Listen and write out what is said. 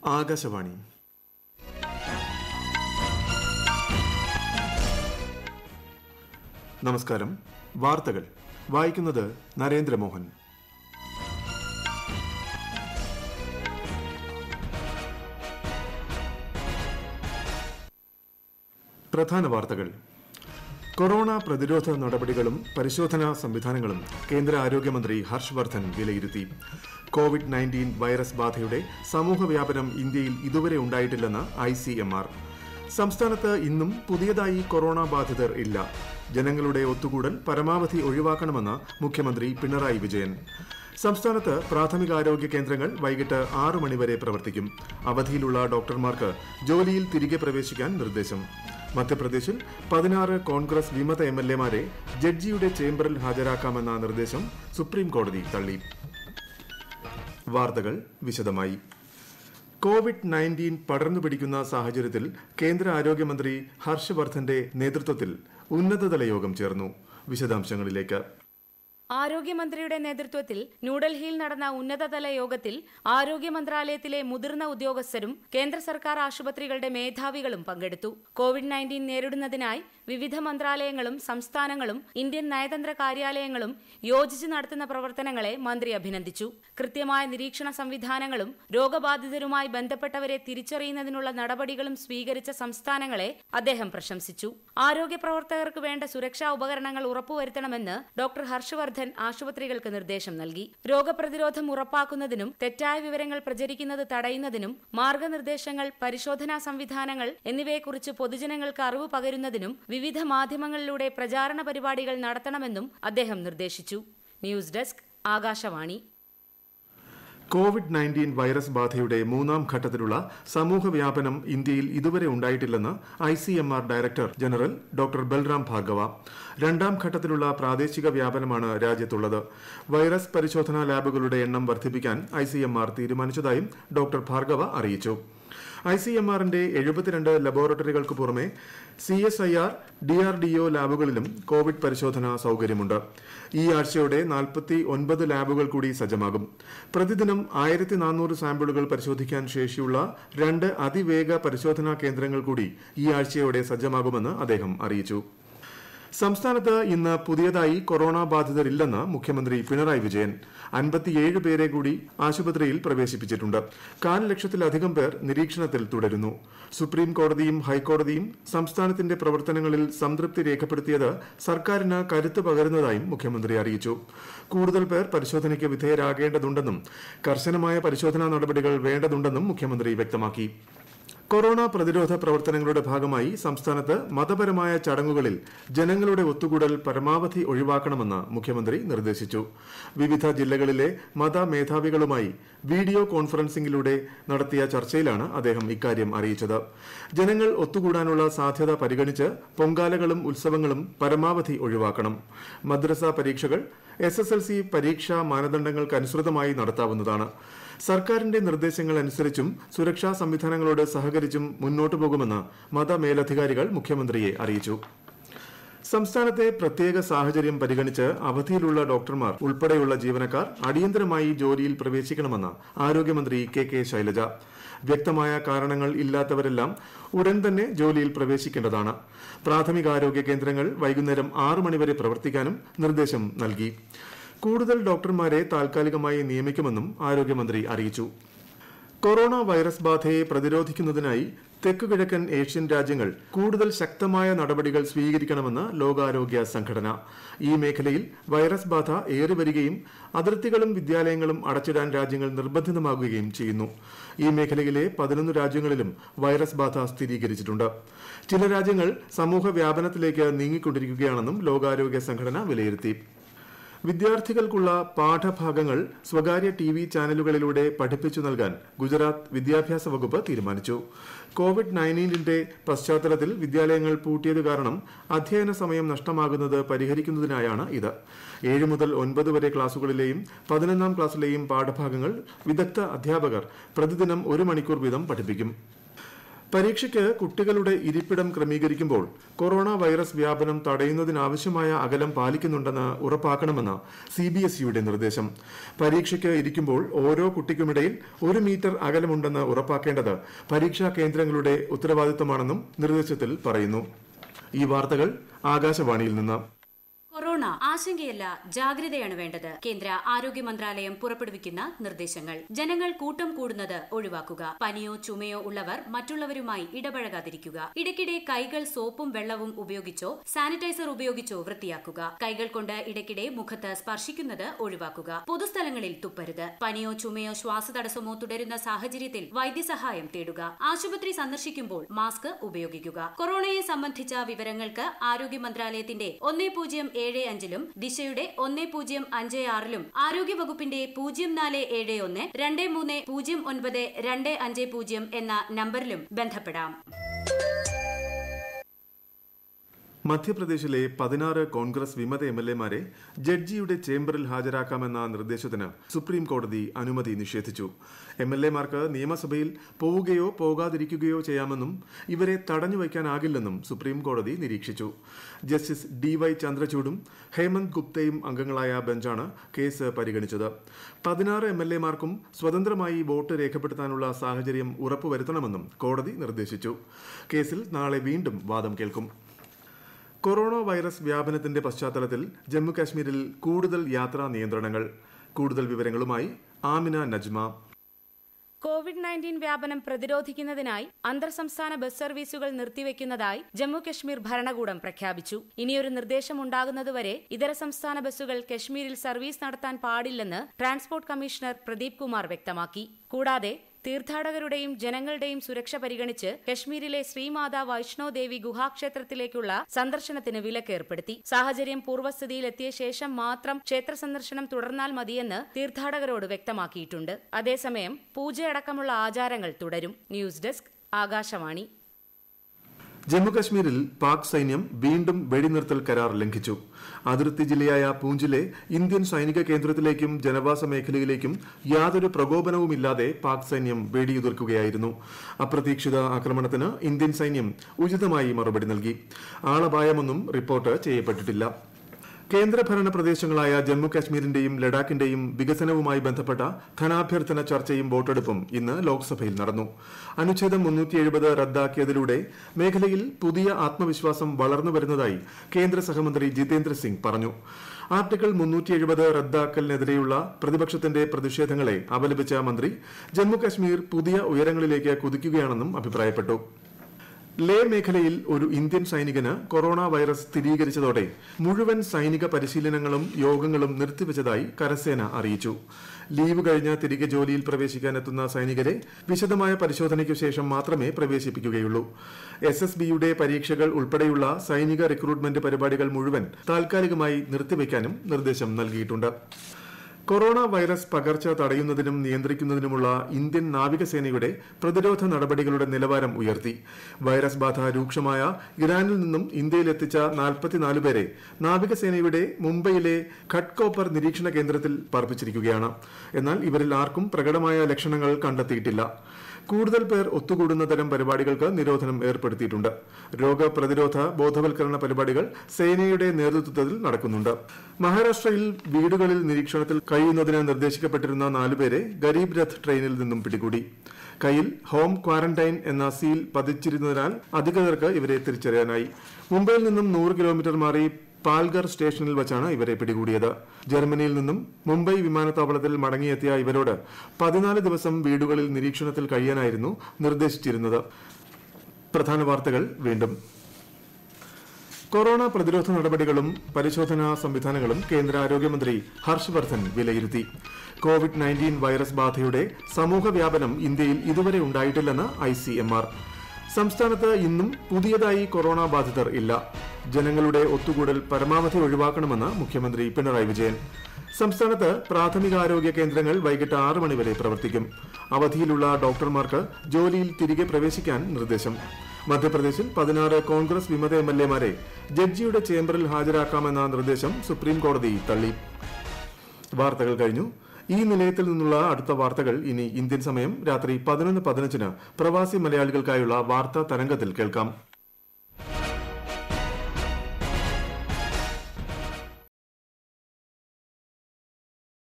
ആകാശവാണി നമസ്കാരം വാർത്തകൾ വായിക്കുന്നത് നരേന്ദ്രമോഹൻ പ്രധാന വാർത്തകൾ കൊറോണ പ്രതിരോധ നടപടികളും പരിശോധനാ സംവിധാനങ്ങളും കേന്ദ്ര ആരോഗ്യമന്ത്രി ഹർഷ് വർദ്ധൻ വിലയിരുത്തി കോവിഡ് നയൻറ്റീൻ വൈറസ് ബാധയുടെ സമൂഹ വ്യാപനം ഇന്ത്യയിൽ ഇതുവരെ ഉണ്ടായിട്ടില്ലെന്ന് ഐ സി എം ആർ സംസ്ഥാനത്ത് ഇന്നും പുതിയതായി കൊറോണ ബാധിതർ ഇല്ല ജനങ്ങളുടെ ഒത്തുകൂടൽ പരമാവധി ഒഴിവാക്കണമെന്ന് മുഖ്യമന്ത്രി പിണറായി വിജയൻ സംസ്ഥാനത്ത് പ്രാഥമികാരോഗ്യ കേന്ദ്രങ്ങൾ വൈകിട്ട് ആറ് മണിവരെ പ്രവർത്തിക്കും അവധിയിലുള്ള ഡോക്ടർമാർക്ക് ജോലിയിൽ തിരികെ പ്രവേശിക്കാൻ നിർദ്ദേശം മധ്യപ്രദേശിൽ പതിനാറ് കോൺഗ്രസ് വിമത എം എൽ എമാരെ ജഡ്ജിയുടെ ചേംബറിൽ ഹാജരാക്കാമെന്ന നിർദ്ദേശം സുപ്രീം കോടതി തള്ളി വാർത്തകൾ വിശദമായി കോവിഡ് നയൻറ്റീൻ പടർന്നു പിടിക്കുന്ന സാഹചര്യത്തിൽ കേന്ദ്ര ആരോഗ്യമന്ത്രി ഹർഷ് വർദ്ധന്റെ നേതൃത്വത്തിൽ ഉന്നതതല യോഗം ചേർന്നു വിശദാംശങ്ങളിലേക്ക് ആരോഗ്യമന്ത്രിയുടെ നേതൃത്വത്തിൽ ന്യൂഡൽഹിയിൽ നടന്ന ഉന്നതതല യോഗത്തിൽ ആരോഗ്യ മന്ത്രാലയത്തിലെ മുതിർന്ന ഉദ്യോഗസ്ഥരും കേന്ദ്ര സർക്കാർ ആശുപത്രികളുടെ മേധാവികളും പങ്കെടുത്തു കോവിഡ് നയൻറ്റീൻ നേരിടുന്നതിനായി വിവിധ മന്ത്രാലയങ്ങളും സംസ്ഥാനങ്ങളും ഇന്ത്യൻ നയതന്ത്ര കാര്യാലയങ്ങളും യോജിച്ച് നടത്തുന്ന പ്രവർത്തനങ്ങളെ മന്ത്രി അഭിനന്ദിച്ചു കൃത്യമായ നിരീക്ഷണ സംവിധാനങ്ങളും രോഗബാധിതരുമായി ബന്ധപ്പെട്ടവരെ തിരിച്ചറിയുന്നതിനുള്ള നടപടികളും സ്വീകരിച്ച സംസ്ഥാനങ്ങളെ അദ്ദേഹം പ്രശംസിച്ചു ആരോഗ്യ പ്രവർത്തകർക്ക് വേണ്ട സുരക്ഷാ ഉപകരണങ്ങൾ ഉറപ്പുവരുത്തണമെന്ന് ഡോക്ടർ ഹർഷവർദ്ധൻ ആശുപത്രികൾക്ക് നിർദ്ദേശം നൽകി രോഗപ്രതിരോധം ഉറപ്പാക്കുന്നതിനും തെറ്റായ വിവരങ്ങൾ പ്രചരിക്കുന്നത് തടയുന്നതിനും മാർഗനിർദ്ദേശങ്ങൾ പരിശോധനാ സംവിധാനങ്ങൾ എന്നിവയെക്കുറിച്ച് പൊതുജനങ്ങൾക്ക് അറിവ് പകരുന്നതിനും വിവിധ മാധ്യമങ്ങളിലൂടെ പ്രചാരണ പരിപാടികൾ നടത്തണമെന്നും അദ്ദേഹം നിർദ്ദേശിച്ചു news desk Akashvani covid nineteen virus ബാധയുടെ മൂന്നാം ഘട്ടത്തിലുള്ള സമൂഹ വ്യാപനം ഇന്ത്യയിൽ ഇതുവരെ ഉണ്ടായിട്ടില്ലെന്ന് I C M R director general doctor Balram Bhargava രണ്ടാം ഘട്ടത്തിലുള്ള പ്രാദേശിക വ്യാപനമാണ് രാജ്യത്തുള്ളത് വൈറസ് പരിശോധനാ ലാബുകളുടെ എണ്ണം വർദ്ധിപ്പിക്കാൻ ഐ സി എം ആർ തീരുമാനിച്ചതായും ഡോക്ടർ ഭാർഗവ അറിയിച്ചു ഐ സി എം ആറിന്റെ എഴുപത്തിരണ്ട് ലബോറട്ടറികൾക്ക് പുറമെ C S I R D R D O ലാബുകളിലും കോവിഡ് പരിശോധനാ സൌകര്യമുണ്ട് ഈ ആഴ്ചയോടെ നാൽപ്പത്തി ഒൻപത് ലാബുകൾ കൂടി സജ്ജമാകും പ്രതിദിനം ആയിരത്തി നാനൂറ് സാമ്പിളുകൾ പരിശോധിക്കാൻ ശേഷിയുള്ള രണ്ട് അതിവേഗ പരിശോധനാ കേന്ദ്രങ്ങൾ കൂടി ഈ ആഴ്ചയോടെ സജ്ജമാകുമെന്ന് അദ്ദേഹം അറിയിച്ചു സംസ്ഥാനത്ത് ഇന്ന് പുതിയതായി കൊറോണ ബാധിതരില്ലെന്ന് മുഖ്യമന്ത്രി പിണറായി വിജയൻ അൻപത്തിയേഴ് പേരെ കൂടി ആശുപത്രിയിൽ പ്രവേശിപ്പിച്ചിട്ടുണ്ട് കാൽ ലക്ഷത്തിലധികം പേർ നിരീക്ഷണത്തിൽ തുടരുന്നു സുപ്രീം കോടതിയും ഹൈക്കോടതിയും സംസ്ഥാനത്തിന്റെ പ്രവർത്തനങ്ങളിൽ സംതൃപ്തി രേഖപ്പെടുത്തിയത് സർക്കാരിന് കരുത്ത് പകരുന്നതായും മുഖ്യമന്ത്രി അറിയിച്ചു കൂടുതൽ പേർ പരിശോധനയ്ക്ക് വിധേയരാകേണ്ടതുണ്ടെന്നും കർശനമായ പരിശോധനാ നടപടികൾ വേണ്ടതുണ്ടെന്നും മുഖ്യമന്ത്രി വ്യക്തമാക്കി കൊറോണ പ്രതിരോധ പ്രവർത്തനങ്ങളുടെ ഭാഗമായി സംസ്ഥാനത്ത് മതപരമായ ചടങ്ങുകളിൽ ജനങ്ങളുടെ ഒത്തുകൂടൽ പരമാവധി ഒഴിവാക്കണമെന്ന് മുഖ്യമന്ത്രി നിർദ്ദേശിച്ചു വിവിധ ജില്ലകളിലെ മത മേധാവികളുമായി വീഡിയോ കോൺഫറൻസിംഗിലൂടെ നടത്തിയ ചർച്ചയിലാണ് അദ്ദേഹം ഇക്കാര്യം അറിയിച്ചത് ജനങ്ങൾ ഒത്തുകൂടാനുള്ള സാധ്യത പരിഗണിച്ച് പൊങ്കാലകളും ഉത്സവങ്ങളും പരമാവധി ഒഴിവാക്കണം മദ്രസ പരീക്ഷകൾ എസ് എസ് എൽ സി പരീക്ഷാ മാനദണ്ഡങ്ങൾക്കനുസൃതമായി നടത്താവുന്നതാണ് സർക്കാരിന്റെ നിർദ്ദേശങ്ങൾ അനുസരിച്ചും സുരക്ഷാ സംവിധാനങ്ങളോട് സഹകരിച്ചും മുന്നോട്ടു പോകുമെന്ന് മതമേലധികാരികൾ മുഖ്യമന്ത്രിയെ അറിയിച്ചു സംസ്ഥാനത്തെ പ്രത്യേക സാഹചര്യം പരിഗണിച്ച് അവധിയിലുള്ള ഡോക്ടർമാർ ഉൾപ്പെടെയുള്ള ജീവനക്കാർ അടിയന്തരമായി ജോലിയിൽ പ്രവേശിക്കണമെന്ന് ആരോഗ്യമന്ത്രി കെ കെ ശൈലജ വ്യക്തമായ കാരണങ്ങൾ ഇല്ലാത്തവരെല്ലാം ഉടൻ തന്നെ ജോലിയിൽ പ്രവേശിക്കേണ്ടതാണ് പ്രാഥമികാരോഗ്യ കേന്ദ്രങ്ങൾ വൈകുന്നേരം ആറ് മണിവരെ പ്രവർത്തിക്കാനും നിർദ്ദേശം നൽകി കൂടുതൽ ഡോക്ടർമാരെ താൽക്കാലികമായി നിയമിക്കുമെന്നും ആരോഗ്യമന്ത്രി അറിയിച്ചു കൊറോണ വൈറസ് ബാധയെ പ്രതിരോധിക്കുന്നതിനായി തെക്കുകിഴക്കൻ ഏഷ്യൻ രാജ്യങ്ങൾ കൂടുതൽ ശക്തമായ നടപടികൾ സ്വീകരിക്കണമെന്ന് ലോകാരോഗ്യ സംഘടന ഈ മേഖലയിൽ വൈറസ് ബാധ ഏറിവരികയും അതിർത്തികളും വിദ്യാലയങ്ങളും അടച്ചിടാൻ രാജ്യങ്ങൾ നിർബന്ധിതമാകുകയും ചെയ്യുന്നു ഈ മേഖലയിലെ പതിനൊന്ന് രാജ്യങ്ങളിലും വൈറസ് ബാധ സ്ഥിരീകരിച്ചിട്ടുണ്ട് ചില രാജ്യങ്ങൾ സമൂഹ വ്യാപനത്തിലേക്ക് നീങ്ങിക്കൊണ്ടിരിക്കുകയാണെന്നും ലോകാരോഗ്യ സംഘടന വിലയിരുത്തി വിദ്യാർത്ഥികൾക്കുള്ള പാഠഭാഗങ്ങൾ സ്വകാര്യ ടി വി ചാനലുകളിലൂടെ പഠിപ്പിച്ചു നൽകാൻ ഗുജറാത്ത് വിദ്യാഭ്യാസ വകുപ്പ് തീരുമാനിച്ചു കോവിഡ് നയൻറ്റീനിന്റെ പശ്ചാത്തലത്തിൽ വിദ്യാലയങ്ങൾ പൂട്ടിയത് കാരണം അധ്യയന സമയം നഷ്ടമാകുന്നത് പരിഹരിക്കുന്നതിനായാണ് ഇത് ഏഴ് മുതൽ ഒൻപത് വരെ ക്ലാസുകളിലെയും പതിനൊന്നാം ക്ലാസ്സിലെയും പാഠഭാഗങ്ങൾ വിദഗ്ധ അധ്യാപകർ പ്രതിദിനം ഒരു മണിക്കൂർ വീതം പഠിപ്പിക്കും പരീക്ഷയ്ക്ക് കുട്ടികളുടെ ഇരിപ്പിടം ക്രമീകരിക്കുമ്പോൾ കൊറോണ വൈറസ് വ്യാപനം തടയുന്നതിനാവശ്യമായ അകലം പാലിക്കുന്നുണ്ടെന്ന് ഉറപ്പാക്കണമെന്ന് സി ബി എസ് ഇയുടെ നിർദ്ദേശം പരീക്ഷയ്ക്ക് ഇരിക്കുമ്പോൾ ഓരോ കുട്ടിക്കുമിടയിൽ ഒരു മീറ്റർ അകലമുണ്ടെന്ന് ഉറപ്പാക്കേണ്ടത് പരീക്ഷാ കേന്ദ്രങ്ങളുടെ ഉത്തരവാദിത്തമാണെന്നും നിർദ്ദേശത്തിൽ പറയുന്നു ഈ വാർത്തകൾ ആകാശവാണിയിൽ നിന്ന് കൊറോണ ആശങ്കയല്ല ജാഗ്രതയാണ് വേണ്ടത് കേന്ദ്ര ആരോഗ്യ മന്ത്രാലയം പുറപ്പെടുവിക്കുന്ന നിർദ്ദേശങ്ങൾ ജനങ്ങൾ കൂട്ടം കൂടുന്നത് ഒഴിവാക്കുക പനിയോ ചുമയോ ഉള്ളവർ മറ്റുള്ളവരുമായി ഇടപഴകാതിരിക്കുക ഇടയ്ക്കിടെ കൈകൾ സോപ്പും വെള്ളവും ഉപയോഗിച്ചോ സാനിറ്റൈസർ ഉപയോഗിച്ചോ വൃത്തിയാക്കുക കൈകൾ കൊണ്ട് ഇടയ്ക്കിടെ മുഖത്ത് സ്പർശിക്കുന്നത് ഒഴിവാക്കുക പൊതുസ്ഥലങ്ങളിൽ തുപ്പരുത് പനിയോ ചുമയോ ശ്വാസതടസ്സമോ തുടരുന്ന സാഹചര്യത്തിൽ വൈദ്യസഹായം തേടുക ആശുപത്രി സന്ദർശിക്കുമ്പോൾ മാസ്ക് ഉപയോഗിക്കുക കൊറോണയെ സംബന്ധിച്ച വിവരങ്ങൾക്ക് ആരോഗ്യ മന്ത്രാലയത്തിന്റെ ഒന്നേ പൂജ്യം ഏഴ് അഞ്ചിലും ദിശയുടെ ഒന്നേ പൂജ്യം അഞ്ച് ആറിലും ആരോഗ്യ വകുപ്പിന്റെ പൂജ്യം നാല് ഏഴ് ഒന്ന് രണ്ട് മൂന്ന് പൂജ്യം ഒൻപത് രണ്ട് അഞ്ച് പൂജ്യം എന്ന നമ്പറിലും ബന്ധപ്പെടാം മധ്യപ്രദേശിലെ പതിനാറ് കോൺഗ്രസ് വിമത എം എൽ എമാരെ ജഡ്ജിയുടെ ചേംബറിൽ ഹാജരാക്കാമെന്ന നിർദ്ദേശത്തിന് സുപ്രീം കോടതി അനുമതി നിഷേധിച്ചു എം എൽ എമാർക്ക് നിയമസഭയിൽ പോവുകയോ പോകാതിരിക്കുകയോ ചെയ്യാമെന്നും ഇവരെ തടഞ്ഞുവയ്ക്കാനാകില്ലെന്നും സുപ്രീം കോടതി നിരീക്ഷിച്ചു ജസ്റ്റിസ് ഡി വൈ ചന്ദ്രചൂഡും ഹേമന്ത് ഗുപ്തയും അംഗങ്ങളായ ബെഞ്ചാണ് കേസ് പരിഗണിച്ചത് പതിനാറ് എം എൽ എമാർക്കും സ്വതന്ത്രമായി വോട്ട് രേഖപ്പെടുത്താനുള്ള സാഹചര്യം ഉറപ്പുവരുത്തണമെന്നും കോടതി നിർദ്ദേശിച്ചു കേസിൽ നാളെ വീണ്ടും വാദം കേൾക്കും കൊറോണ വൈറസ് വ്യാപനത്തിന്റെ പശ്ചാത്തലത്തിൽ ജമ്മുകാശ്മീരിൽ കൂടുതൽ യാത്രാ നിയന്ത്രണങ്ങൾ കൂടുതൽ വിവരങ്ങളുമായി ആമിന നജ്മ കോവിഡ് നയൻറ്റീൻ വ്യാപനം പ്രതിരോധിക്കുന്നതിനായി അന്തർ സംസ്ഥാന ബസ് സർവീസുകൾ നിർത്തിവെക്കുന്നതായി ജമ്മു കശ്മീർ ഭരണകൂടം പ്രഖ്യാപിച്ചു ഇനിയൊരു നിർദ്ദേശമുണ്ടാകുന്നതുവരെ ഇതര സംസ്ഥാന ബസ്സുകൾ കശ്മീരിൽ സർവീസ് നടത്താൻ പാടില്ലെന്ന് ട്രാൻസ്പോർട്ട് കമ്മീഷണർ പ്രദീപ് കുമാർ വ്യക്തമാക്കി കൂടാതെ തീർത്ഥാടകരുടെയും ജനങ്ങളുടെയും സുരക്ഷ പരിഗണിച്ച് കശ്മീരിലെ ശ്രീമാതാ വൈഷ്ണോ ദേവി ഗുഹാക്ഷേത്രത്തിലേക്കുള്ള സന്ദർശനത്തിന് വിലക്കേർപ്പെടുത്തി സാഹചര്യം പൂർവ്വസ്ഥിതിയിലെത്തിയ ശേഷം മാത്രം ക്ഷേത്ര സന്ദർശനം തുടർന്നാൽ മതിയെന്ന് തീർത്ഥാടകരോട് വ്യക്തമാക്കിയിട്ടുണ്ട് അതേസമയം പൂജയടക്കമുള്ള ആചാരങ്ങൾ തുടരും ന്യൂസ് ഡെസ്ക് ആകാശവാണി ജമ്മുകശ്മീരിൽ പാക് സൈന്യം വീണ്ടും വെടിനിർത്തൽ കരാർ ലംഘിച്ചു അതിർത്തി ജില്ലയായ പൂഞ്ചിലെ ഇന്ത്യൻ സൈനിക കേന്ദ്രത്തിലേക്കും ജനവാസ മേഖലയിലേക്കും യാതൊരു പ്രകോപനവുമില്ലാതെ പാക് സൈന്യം വെടിയുതിർക്കുകയായിരുന്നു അപ്രതീക്ഷിത ആക്രമണത്തിന് ഇന്ത്യൻ സൈന്യം ഉചിതമായി മറുപടി നൽകി ആളപായമൊന്നും റിപ്പോർട്ട് ചെയ്യപ്പെട്ടിട്ടില്ല കേന്ദ്രഭരണ പ്രദേശങ്ങളായ ജമ്മു കാശ്മീരിന്റെയും ലഡാക്കിന്റെയും വികസനവുമായി ബന്ധപ്പെട്ട ധനാഭ്യർത്ഥന ചർച്ചയും വോട്ടെടുപ്പും ഇന്ന് ലോക്സഭയിൽ നടന്നു അനുച്ഛേദം മുന്നൂറ്റി എഴുപത് റദ്ദാക്കിയതിലൂടെ മേഖലയിൽ പുതിയ ആത്മവിശ്വാസം വളർന്നു വരുന്നതായി കേന്ദ്ര സഹമന്ത്രി ജിതേന്ദ്ര സിംഗ് പറഞ്ഞു ആർട്ടിക്കിൾ മുന്നൂറ്റി എഴുപത് റദ്ദാക്കലിനെതിരെയുള്ള പ്രതിപക്ഷത്തിന്റെ പ്രതിഷേധങ്ങളെ അപലപിച്ച മന്ത്രി ജമ്മു കാശ്മീർ പുതിയ ഉയരങ്ങളിലേക്ക് കുതിക്കുകയാണെന്നും അഭിപ്രായപ്പെട്ടു ലേ മേഖലയിൽ ഒരു ഇന്ത്യൻ സൈനികന് കൊറോണ വൈറസ് സ്ഥിരീകരിച്ചതോടെ മുഴുവൻ സൈനിക പരിശീലനങ്ങളും യോഗങ്ങളും നിർത്തിവച്ചതായി കരസേന അറിയിച്ചു ലീവ് കഴിഞ്ഞ് തിരികെ ജോലിയിൽ പ്രവേശിക്കാനെത്തുന്ന സൈനികരെ വിശദമായ പരിശോധനയ്ക്കു ശേഷം മാത്രമേ പ്രവേശിപ്പിക്കുകയുള്ളൂ എസ് എസ് ബിയുടെ പരീക്ഷകൾ ഉൾപ്പെടെയുള്ള സൈനിക റിക്രൂട്ട്മെന്റ് പരിപാടികൾ മുഴുവൻ താൽക്കാലികമായി നിർത്തിവെക്കാനും നിർദ്ദേശം നൽകിയിട്ടുണ്ട് കൊറോണ വൈറസ് പകർച്ച തടയുന്നതിനും നിയന്ത്രിക്കുന്നതിനുമുള്ള ഇന്ത്യൻ നാവികസേനയുടെ പ്രതിരോധ നടപടികളുടെ നിലവാരം ഉയർത്തി വൈറസ് ബാധ രൂക്ഷമായ ഇറാനിൽ നിന്നും ഇന്ത്യയിലെത്തിച്ച നാൽപ്പത്തിനാല് പേരെ നാവികസേനയുടെ മുംബൈയിലെ ഖട്കോപ്പർ നിരീക്ഷണ കേന്ദ്രത്തിൽ പാർപ്പിച്ചിരിക്കുകയാണ് എന്നാൽ ഇവരിൽ ആർക്കും പ്രകടമായ ലക്ഷണങ്ങൾ കണ്ടെത്തിയിട്ടില്ല കൂടുതൽ പേർ ഒത്തുകൂടുന്ന തരം പരിപാടികൾക്ക് നിരോധനം ഏർപ്പെടുത്തിയിട്ടുണ്ട് രോഗപ്രതിരോധ ബോധവൽക്കരണ പരിപാടികൾ സേനയുടെ നേതൃത്വത്തിൽ നടക്കുന്നുണ്ട് മഹാരാഷ്ട്രയിൽ വീടുകളിൽ നിരീക്ഷണത്തിൽ കഴിയുന്നതിന് നിർദ്ദേശിക്കപ്പെട്ടിരുന്ന നാലുപേരെ ഗരീബ് രഥ് ട്രെയിനിൽ നിന്നും പിടികൂടി കയ്യിൽ ഹോം ക്വാറന്റൈൻ എന്ന സീൽ പതിച്ചിരുന്നതിനാൽ അധികൃതർക്ക് ഇവരെ തിരിച്ചറിയാനായി മുംബൈയിൽ നിന്നും നൂറ് കിലോമീറ്റർ മാറി പാൽഗർ സ്റ്റേഷനിൽ വച്ചാണ് ഇവരെ പിടികൂടിയത് ജർമ്മനിയിൽ നിന്നും മുംബൈ വിമാനത്താവളത്തിൽ മടങ്ങിയെത്തിയ ഇവരോട് പതിനാല് ദിവസം വീടുകളിൽ നിരീക്ഷണത്തിൽ കഴിയാനായിരുന്നു നിർദ്ദേശിച്ചിരുന്നത് പ്രധാന വാർത്തകൾ വീണ്ടും കൊറോണ പ്രതിരോധ നടപടികളും പരിശോധനാ സംവിധാനങ്ങളും കേന്ദ്ര ആരോഗ്യമന്ത്രി ഹർഷവർദ്ധൻ വിലയിരുത്തി കോവിഡ് നയൻറ്റീൻ വൈറസ് ബാധയുടെ സമൂഹ വ്യാപനം ഇന്ത്യയിൽ ഇതുവരെ ഉണ്ടായിട്ടില്ലെന്ന് ഐ സി എം ആർ സംസ്ഥാനത്ത് ഇന്നും പുതിയതായി കൊറോണ ബാധിതർ ഇല്ല ജനങ്ങളുടെ ഒത്തുകൂടൽ പരമാവധി ഒഴിവാക്കണമെന്ന് മുഖ്യമന്ത്രി പിണറായി വിജയൻ സംസ്ഥാനത്ത് പ്രാഥമികാരോഗ്യ കേന്ദ്രങ്ങൾ വൈകിട്ട് ആറ് മണിവരെ പ്രവർത്തിക്കും അവധിയിലുള്ള ഡോക്ടർമാർക്ക് ജോലിയിൽ തിരികെ പ്രവേശിക്കാൻ നിർദ്ദേശം മധ്യപ്രദേശിൽ പതിനാറ് കോൺഗ്രസ് വിമത എം എൽ എമാരെ ജഡ്ജിയുടെ ചേംബറിൽ ഹാജരാക്കാമെന്ന നിർദ്ദേശം സുപ്രീം കോടതി തള്ളി വാർത്തകൾ കഴിഞ്ഞു ഈ നിലയത്തിൽ നിന്നുള്ള അടുത്ത വാർത്തകൾ ഇനി ഇന്ത്യൻ സമയം രാത്രി പതിനൊന്ന് പതിനഞ്ചിന് പ്രവാസി മലയാളികൾക്കായുള്ള വാർത്താ തരംഗത്തിൽ കേൾക്കാം